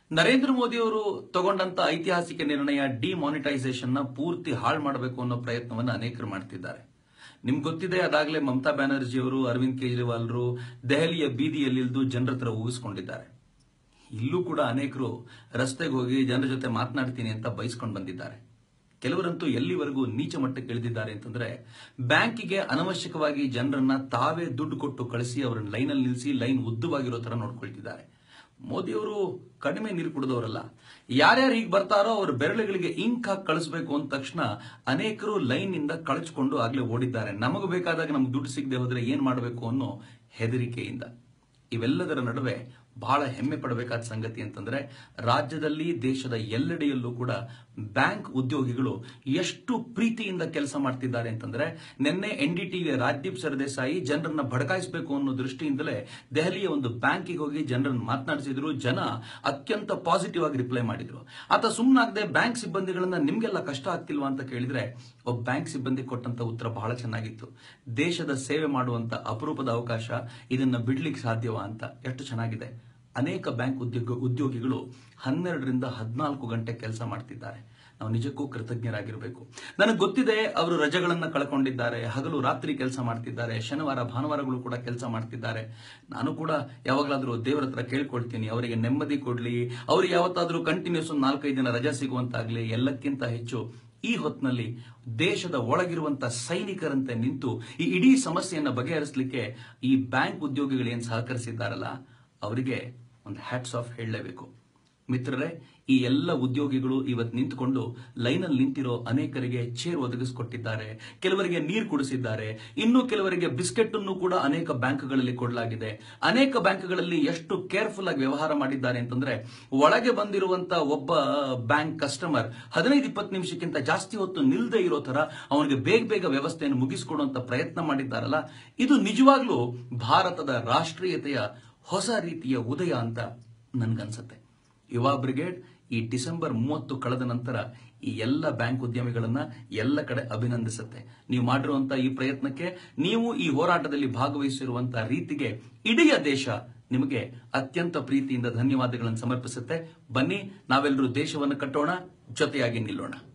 ನರೇಂದ್ರ ಮೋದಿ ಅವರು ತಗೊಂಡಂತ ಐತಿಹಾಸಿಕ ನಿರ್ಣಯ ಡಿಮಾನಿಟೈಸೇಷನ್ ನ ಪೂರ್ತಿ ಹಾಳು ಮಾಡಬೇಕು ಅನ್ನೋ ಪ್ರಯತ್ನವನ್ನು ಅನೇಕರು ಮಾಡ್ತಿದ್ದಾರೆ ನಿಮ್ಗೆ ಗೊತ್ತಿದೆ ಅದಾಗಲೇ ಮಮತಾ ಬ್ಯಾನರ್ಜಿ ಅವರು ಅರವಿಂದ್ ಕೇಜ್ರಿವಾಲ್ರು ದೆಹಲಿಯ ಬೀದಿಯಲ್ಲಿಲ್ದು ಜನರ ಹತ್ರ ಊಹಿಸ್ಕೊಂಡಿದ್ದಾರೆ ಇಲ್ಲೂ ಕೂಡ ಅನೇಕರು ರಸ್ತೆಗೆ ಹೋಗಿ ಜನರ ಜೊತೆ ಮಾತನಾಡ್ತೀನಿ ಅಂತ ಬಯಸ್ಕೊಂಡು ಬಂದಿದ್ದಾರೆ ಕೆಲವರಂತೂ ಎಲ್ಲಿವರೆಗೂ ನೀಚ ಮಟ್ಟಕ್ಕೆ ಇಳಿದಿದ್ದಾರೆ ಅಂತಂದ್ರೆ ಬ್ಯಾಂಕಿಗೆ ಅನವಶ್ಯಕವಾಗಿ ಜನರನ್ನ ತಾವೇ ದುಡ್ಡು ಕೊಟ್ಟು ಕಳಿಸಿ ಅವರನ್ನ ಲೈನಲ್ಲಿ ನಿಲ್ಲಿಸಿ ಲೈನ್ ಉದ್ದವಾಗಿರೋ ತರ ನೋಡ್ಕೊಳ್ತಿದ್ದಾರೆ ಮೋದಿಯವರು ಕಡಿಮೆ ನೀರು ಕುಡಿದವರಲ್ಲ ಯಾರ್ಯಾರು ಈಗ ಬರ್ತಾರೋ ಅವ್ರ ಬೆರಳುಗಳಿಗೆ ಇಂಕ್ ಹಾಕಿ ಕಳಿಸ್ಬೇಕು ಅಂದ ತಕ್ಷಣ ಅನೇಕರು ಲೈನ್ ಇಂದ ಕಳಚ್ಕೊಂಡು ಆಗ್ಲೇ ಓಡಿದ್ದಾರೆ ನಮಗೆ ಬೇಕಾದಾಗ ನಮ್ಗೆ ದುಡ್ಡು ಸಿಗದೆ ಹೋದ್ರೆ ಏನ್ ಮಾಡಬೇಕು ಅನ್ನೋ ಹೆದರಿಕೆಯಿಂದ ಇವೆಲ್ಲದರ ನಡುವೆ ಬಹಳ ಹೆಮ್ಮೆ ಪಡಬೇಕಾದ ಸಂಗತಿ ಅಂತಂದ್ರೆ ರಾಜ್ಯದಲ್ಲಿ ದೇಶದ ಎಲ್ಲೆಡೆಯಲ್ಲೂ ಕೂಡ ಬ್ಯಾಂಕ್ ಉದ್ಯೋಗಿಗಳು ಎಷ್ಟು ಪ್ರೀತಿಯಿಂದ ಕೆಲಸ ಮಾಡ್ತಿದ್ದಾರೆ ಅಂತಂದ್ರೆ ನಿನ್ನೆ ಎನ್ ಡಿ ಟಿವಿಯ ರಾಜ್ದೀಪ್ ಸರ್ದೇಸಾಯಿ ಜನರನ್ನ ಭಡಕಾಯಿಸಬೇಕು ಅನ್ನೋ ದೃಷ್ಟಿಯಿಂದಲೇ ದೆಹಲಿಯ ಒಂದು ಬ್ಯಾಂಕಿಗೆ ಹೋಗಿ ಜನರನ್ನ ಮಾತನಾಡಿಸಿದ್ರು ಜನ ಅತ್ಯಂತ ಪಾಸಿಟಿವ್ ಆಗಿ ರಿಪ್ಲೈ ಮಾಡಿದ್ರು ಆತ ಸುಮ್ಮನಾಗದೆ ಬ್ಯಾಂಕ್ ಸಿಬ್ಬಂದಿಗಳನ್ನ ನಿಮ್ಗೆಲ್ಲ ಕಷ್ಟ ಆಗ್ತಿಲ್ವಾ ಅಂತ ಕೇಳಿದ್ರೆ ಒಬ್ಬ ಬ್ಯಾಂಕ್ ಸಿಬ್ಬಂದಿ ಕೊಟ್ಟಂತ ಉತ್ತರ ಬಹಳ ಚೆನ್ನಾಗಿತ್ತು ದೇಶದ ಸೇವೆ ಮಾಡುವಂತ ಅಪರೂಪದ ಅವಕಾಶ ಇದನ್ನ ಬಿಡ್ಲಿಕ್ಕೆ ಸಾಧ್ಯವಾ ಅಂತ ಎಷ್ಟು ಚೆನ್ನಾಗಿದೆ ಅನೇಕ ಬ್ಯಾಂಕ್ ಉದ್ಯೋಗ ಉದ್ಯೋಗಿಗಳು ಹನ್ನೆರಡರಿಂದ ಹದಿನಾಲ್ಕು ಗಂಟೆ ಕೆಲಸ ಮಾಡ್ತಿದ್ದಾರೆ ನಾವು ನಿಜಕ್ಕೂ ಕೃತಜ್ಞರಾಗಿರಬೇಕು ನನಗೆ ಗೊತ್ತಿದೆ ಅವರು ರಜೆಗಳನ್ನ ಕಳ್ಕೊಂಡಿದ್ದಾರೆ ಹಗಲು ರಾತ್ರಿ ಕೆಲಸ ಮಾಡ್ತಿದ್ದಾರೆ ಶನಿವಾರ ಭಾನುವಾರಗಳು ಕೂಡ ಕೆಲಸ ಮಾಡ್ತಿದ್ದಾರೆ ನಾನು ಕೂಡ ಯಾವಾಗಲಾದ್ರೂ ದೇವರ ಹತ್ರ ಕೇಳ್ಕೊಳ್ತೀನಿ ಅವರಿಗೆ ನೆಮ್ಮದಿ ಕೊಡ್ಲಿ ಅವ್ರಿಗೆ ಯಾವತ್ತಾದ್ರೂ ಕಂಟಿನ್ಯೂಸ್ ಒಂದು ನಾಲ್ಕೈದು ದಿನ ರಜೆ ಸಿಗುವಂತಾಗ್ಲಿ ಎಲ್ಲಕ್ಕಿಂತ ಹೆಚ್ಚು ಈ ಹೊತ್ತಿನಲ್ಲಿ ದೇಶದ ಒಳಗಿರುವಂತ ಸೈನಿಕರಂತೆ ನಿಂತು ಈ ಇಡೀ ಸಮಸ್ಯೆಯನ್ನ ಬಗೆಹರಿಸಲಿಕ್ಕೆ ಈ ಬ್ಯಾಂಕ್ ಉದ್ಯೋಗಿಗಳು ಏನ್ ಸಹಕರಿಸಿದ್ದಾರಲ್ಲ ಅವರಿಗೆ ಒಂದು ಹ್ಯಾಟ್ಸ್ ಆಫ್ ಹೇಳಲೇಬೇಕು ಮಿತ್ರರೇ ಈ ಎಲ್ಲ ಉದ್ಯೋಗಿಗಳು ಇವತ್ತು ನಿಂತುಕೊಂಡು ಲೈನಲ್ಲಿ ನಿಂತಿರೋ ಅನೇಕರಿಗೆ ಚೇರ್ ಒದಗಿಸಿಕೊಟ್ಟಿದ್ದಾರೆ ಕೆಲವರಿಗೆ ನೀರು ಕುಡಿಸಿದ್ದಾರೆ ಇನ್ನು ಕೆಲವರಿಗೆ ಬಿಸ್ಕೆಟ್ ಅನ್ನು ಕೂಡ ಅನೇಕ ಬ್ಯಾಂಕ್ಗಳಲ್ಲಿ ಕೊಡಲಾಗಿದೆ ಅನೇಕ ಬ್ಯಾಂಕ್ಗಳಲ್ಲಿ ಎಷ್ಟು ಕೇರ್ಫುಲ್ ಆಗಿ ವ್ಯವಹಾರ ಮಾಡಿದ್ದಾರೆ ಅಂತಂದ್ರೆ ಒಳಗೆ ಬಂದಿರುವಂತ ಒಬ್ಬ ಬ್ಯಾಂಕ್ ಕಸ್ಟಮರ್ ಹದಿನೈದು ಇಪ್ಪತ್ತು ನಿಮಿಷಕ್ಕಿಂತ ಜಾಸ್ತಿ ಹೊತ್ತು ನಿಲ್ದೇ ಇರೋ ತರ ಅವನಿಗೆ ಬೇಗ ಬೇಗ ವ್ಯವಸ್ಥೆಯನ್ನು ಮುಗಿಸಿಕೊಡುವಂತ ಪ್ರಯತ್ನ ಮಾಡಿದ್ದಾರಲ್ಲ ಇದು ನಿಜವಾಗ್ಲೂ ಭಾರತದ ರಾಷ್ಟ್ರೀಯತೆಯ ಹೊಸ ರೀತಿಯ ಉದಯ ಅಂತ ನನ್ಗನ್ಸತ್ತೆ ಯುವ ಬ್ರಿಗೇಡ್ ಈ ಡಿಸೆಂಬರ್ ಮೂವತ್ತು ಕಳೆದ ನಂತರ ಈ ಎಲ್ಲ ಬ್ಯಾಂಕ್ ಉದ್ಯಮಿಗಳನ್ನ ಎಲ್ಲ ಕಡೆ ಅಭಿನಂದಿಸುತ್ತೆ ನೀವು ಮಾಡಿರುವಂತ ಈ ಪ್ರಯತ್ನಕ್ಕೆ ನೀವು ಈ ಹೋರಾಟದಲ್ಲಿ ಭಾಗವಹಿಸಿರುವಂತಹ ರೀತಿಗೆ ಇಡೀ ದೇಶ ನಿಮಗೆ ಅತ್ಯಂತ ಪ್ರೀತಿಯಿಂದ ಧನ್ಯವಾದಗಳನ್ನು ಸಮರ್ಪಿಸುತ್ತೆ ಬನ್ನಿ ನಾವೆಲ್ಲರೂ ದೇಶವನ್ನು ಕಟ್ಟೋಣ ಜೊತೆಯಾಗಿ ನಿಲ್ಲೋಣ